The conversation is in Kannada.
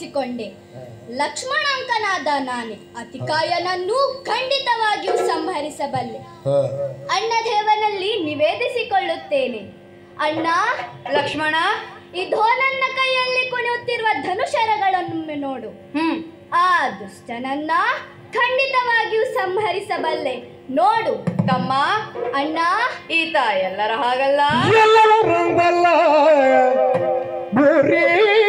ತಪ್ಪಿಸಿಕೊಂಡೆ ಲಕ್ಷ್ಮಣಾಂಕನಾದ ನಾನೇ ಅತಿಕಾಯನನ್ನು ಖಂಡಿತವಾಗಿಯೂ ಸಂಹರಿಸಬಲ್ಲೆ ಹ. ಅಣ್ಣದೇವನಲ್ಲಿ ನಿವೇದಿಸಿಕೊಳ್ಳುತ್ತೇನೆ ಅಣ್ಣ ಲಕ್ಷ್ಮಣ ಇದೋ ನನ್ನ ಕೈಯಲ್ಲಿ ಕುಣಿಯುತ್ತಿರುವ ಧನುಷರಗಳನ್ನು ನೋಡು ಹ್ಮ್ ಆ ದುಷ್ಟನನ್ನ ಖಂಡಿತವಾಗಿಯೂ ಸಂಹರಿಸಬಲ್ಲೆ ನೋಡು ತಮ್ಮ ಅಣ್ಣ ಈತ ಎಲ್ಲರ ಹಾಗಲ್ಲ ಎಲ್ಲರ ರಂಗಲ್ಲ ಗುರಿ